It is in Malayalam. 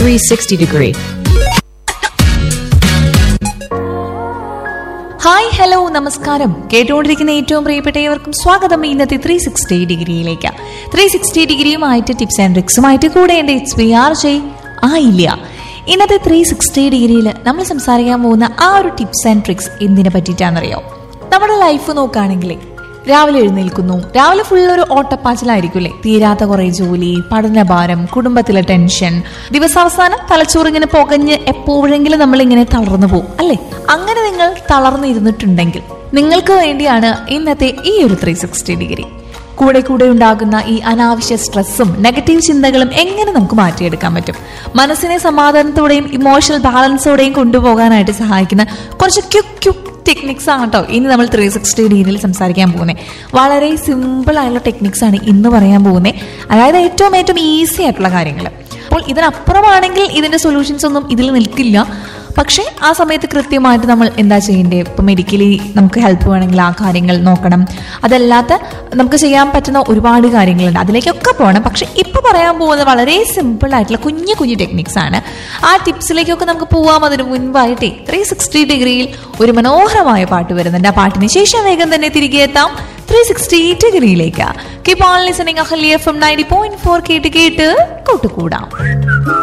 360 degree. ഹായ് ഹലോ നമസ്കാരം കേട്ടുകൊണ്ടിരിക്കുന്ന ഏറ്റവും പ്രിയപ്പെട്ടവർക്കും സ്വാഗതം ഇന്നത്തെ ത്രീ സിക്സ്റ്റി ഡിഗ്രിയിലേക്ക് ത്രീ സിക്സ്റ്റി ഡിഗ്രിയുമായിട്ട് ടിപ്സ് ആൻഡ് ട്രിക്സുമായിട്ട് കൂടെ എൻ്റെ ഇറ്റ്സ് വി ആർ ജെ ആയില്ല ഇന്നത്തെ ത്രീ സിക്സ്റ്റി ഡിഗ്രിയിൽ നമ്മൾ സംസാരിക്കാൻ പോകുന്ന ആ ഒരു ടിപ്സ് ആൻഡ് ട്രിക്സ് എന്തിനെ പറ്റിയിട്ടാണെന്നറിയോ നമ്മുടെ ലൈഫ് നോക്കുകയാണെങ്കിൽ രാവിലെ എഴുന്നേൽക്കുന്നു രാവിലെ ഫുൾ ഒരു ഓട്ടപ്പാച്ചിലായിരിക്കും അല്ലേ തീരാത്ത കുറെ ജോലി പഠനഭാരം കുടുംബത്തിലെ ടെൻഷൻ ദിവസാവസാനം തലച്ചോറിങ്ങനെ പുകഞ്ഞ് എപ്പോഴെങ്കിലും നമ്മൾ ഇങ്ങനെ തളർന്നു പോകും അല്ലേ അങ്ങനെ നിങ്ങൾ തളർന്നിരുന്നിട്ടുണ്ടെങ്കിൽ നിങ്ങൾക്ക് വേണ്ടിയാണ് ഇന്നത്തെ ഈ ഒരു ത്രീ സിക്സ്റ്റി ഡിഗ്രി കൂടെ കൂടെ ഉണ്ടാകുന്ന ഈ അനാവശ്യ സ്ട്രെസ്സും നെഗറ്റീവ് ചിന്തകളും എങ്ങനെ നമുക്ക് മാറ്റിയെടുക്കാൻ പറ്റും മനസ്സിനെ സമാധാനത്തോടെയും ഇമോഷണൽ ബാലൻസോടെയും കൊണ്ടുപോകാനായിട്ട് സഹായിക്കുന്ന കുറച്ച് ക്യുക്ക് ക്യുക്ക് ടെക്നിക്സ് ആണ് കേട്ടോ ഇനി നമ്മൾ ത്രീ സിക്സ്റ്റി ഡിഗ്രിയിൽ സംസാരിക്കാൻ പോകുന്നത് വളരെ സിമ്പിൾ ആയിട്ടുള്ള ടെക്നിക്സ് ആണ് ഇന്ന് പറയാൻ പോകുന്നത് അതായത് ഏറ്റവും ഏറ്റവും ഈസി ആയിട്ടുള്ള കാര്യങ്ങൾ അപ്പോൾ ഇതിനപ്പുറമാണെങ്കിൽ ഇതിന്റെ സൊല്യൂഷൻസ് ഒന്നും ഇതിൽ നിൽക്കില്ല പക്ഷേ ആ സമയത്ത് കൃത്യമായിട്ട് നമ്മൾ എന്താ ചെയ്യേണ്ടത് ഇപ്പം മെഡിക്കലി നമുക്ക് ഹെൽപ്പ് വേണമെങ്കിൽ ആ കാര്യങ്ങൾ നോക്കണം അതല്ലാത്ത നമുക്ക് ചെയ്യാൻ പറ്റുന്ന ഒരുപാട് കാര്യങ്ങളുണ്ട് അതിലേക്കൊക്കെ പോകണം പക്ഷെ ഇപ്പൊ പറയാൻ പോകുന്നത് വളരെ സിമ്പിൾ ആയിട്ടുള്ള കുഞ്ഞു കുഞ്ഞു ടെക്നിക്സ് ആണ് ആ ടിപ്സിലേക്കൊക്കെ നമുക്ക് പോവാം അതിന് മുൻപായിട്ടേ ത്രീ സിക്സ്റ്റി ഡിഗ്രിയിൽ ഒരു മനോഹരമായ പാട്ട് വരുന്നുണ്ട് ആ പാട്ടിന് ശേഷം വേഗം തന്നെ തിരികെ എത്താം ത്രീ സിക്സ്റ്റി ഡിഗ്രിയിലേക്ക് keep on listening Ahalya F M ninety point four കേട്ട് കേട്ട് കൂട്ടുകൂടാം